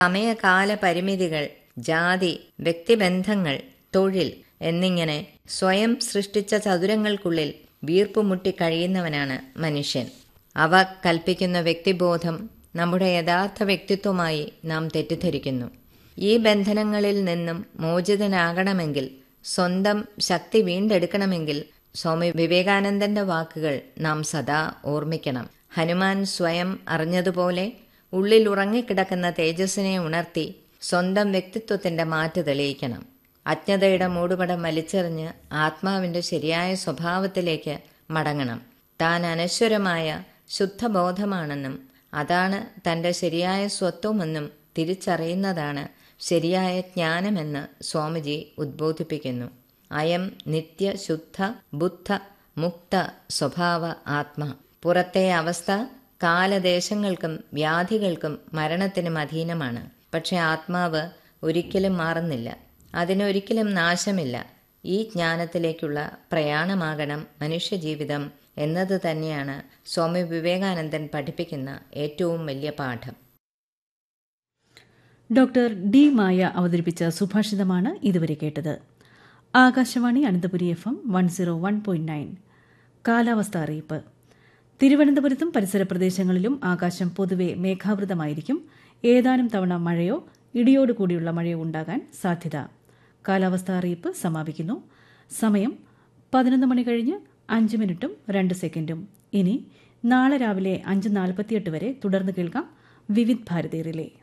സമയകാല പരിമിതികൾ ജാതി വ്യക്തിബന്ധങ്ങൾ തൊഴിൽ എന്നിങ്ങനെ സ്വയം സൃഷ്ടിച്ച ചതുരങ്ങൾക്കുള്ളിൽ വീർപ്പുമുട്ടി കഴിയുന്നവനാണ് മനുഷ്യൻ അവ കൽപ്പിക്കുന്ന വ്യക്തിബോധം നമ്മുടെ യഥാർത്ഥ വ്യക്തിത്വമായി നാം തെറ്റിദ്ധരിക്കുന്നു ഈ ബന്ധനങ്ങളിൽ നിന്നും മോചിതനാകണമെങ്കിൽ സ്വന്തം ശക്തി വീണ്ടെടുക്കണമെങ്കിൽ സ്വാമി വിവേകാനന്ദന്റെ വാക്കുകൾ നാം സദാ ഓർമ്മിക്കണം ഹനുമാൻ സ്വയം അറിഞ്ഞതുപോലെ ഉള്ളിൽ ഉറങ്ങിക്കിടക്കുന്ന തേജസ്സിനെ ഉണർത്തി സ്വന്തം വ്യക്തിത്വത്തിന്റെ മാറ്റ് തെളിയിക്കണം അജ്ഞതയുടെ മൂടുപടം വലിച്ചെറിഞ്ഞ് ആത്മാവിന്റെ ശരിയായ സ്വഭാവത്തിലേക്ക് മടങ്ങണം താൻ അനശ്വരമായ ശുദ്ധബോധമാണെന്നും അതാണ് തന്റെ ശരിയായ സ്വത്വമെന്നും തിരിച്ചറിയുന്നതാണ് ശരിയായ ജ്ഞാനമെന്ന് സ്വാമിജി ഉദ്ബോധിപ്പിക്കുന്നു അയം നിത്യ ശുദ്ധ ബുദ്ധ മുക്ത സ്വഭാവ ആത്മ പുറത്തെ അവസ്ഥ കാലദേശങ്ങൾക്കും വ്യാധികൾക്കും മരണത്തിനും അധീനമാണ് പക്ഷെ ആത്മാവ് ഒരിക്കലും മാറുന്നില്ല അതിനൊരിക്കലും നാശമില്ല ഈ ജ്ഞാനത്തിലേക്കുള്ള പ്രയാണമാകണം മനുഷ്യജീവിതം എന്നത് തന്നെയാണ് സ്വാമി വിവേകാനന്ദൻ പഠിപ്പിക്കുന്ന ഏറ്റവും വലിയ പാഠം ഡോക്ടർ ഡി മായ അവതരിപ്പിച്ച സുഭാഷിതമാണ് ഇതുവരെ കേട്ടത് Akashvani Ananthapuri F M one zero one point nine കാലാവസ്ഥ അറിയിപ്പ് തിരുവനന്തപുരത്തും പരിസര പ്രദേശങ്ങളിലും ആകാശം പൊതുവെ മേഘാവൃതമായിരിക്കും ഏതാനും തവണ മഴയോ ഇടിയോട് കൂടിയുള്ള മഴയോ ഉണ്ടാകാൻ സാധ്യത കാലാവസ്ഥാ അറിയിപ്പ് സമാപിക്കുന്നു സമയം പതിനൊന്ന് മണി കഴിഞ്ഞ് അഞ്ച് മിനിറ്റും രണ്ട് സെക്കൻഡും ഇനി നാളെ രാവിലെ അഞ്ച് നാൽപ്പത്തിയെട്ട് വരെ തുടർന്ന് കേൾക്കാം വിവിധ് ഭാരതി റിലേ